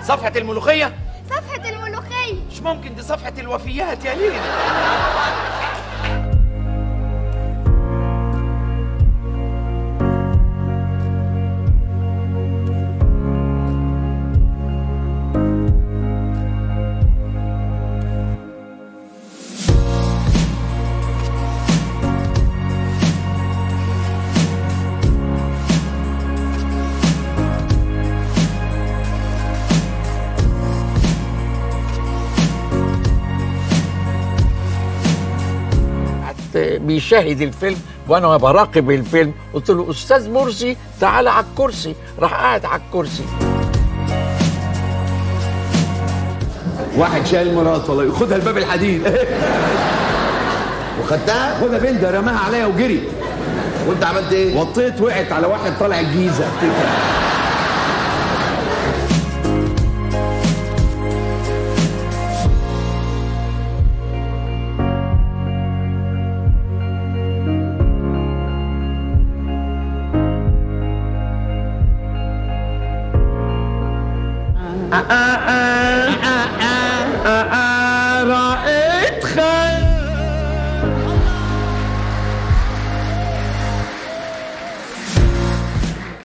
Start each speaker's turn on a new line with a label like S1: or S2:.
S1: صفحة الملوخية
S2: صفحة الملوخية
S1: مش ممكن دي صفحة الوفيات يا ليل بيشاهد الفيلم وانا براقب الفيلم قلت له استاذ مرسي تعالى على الكرسي راح قاعد على الكرسي
S3: واحد شايل مرات والله خدها الباب الحديد
S4: وخدتها
S3: خدها بنت رماها عليا وجري
S4: وانت عملت ايه؟
S3: وطيت وقعت على واحد طالع الجيزه افتكر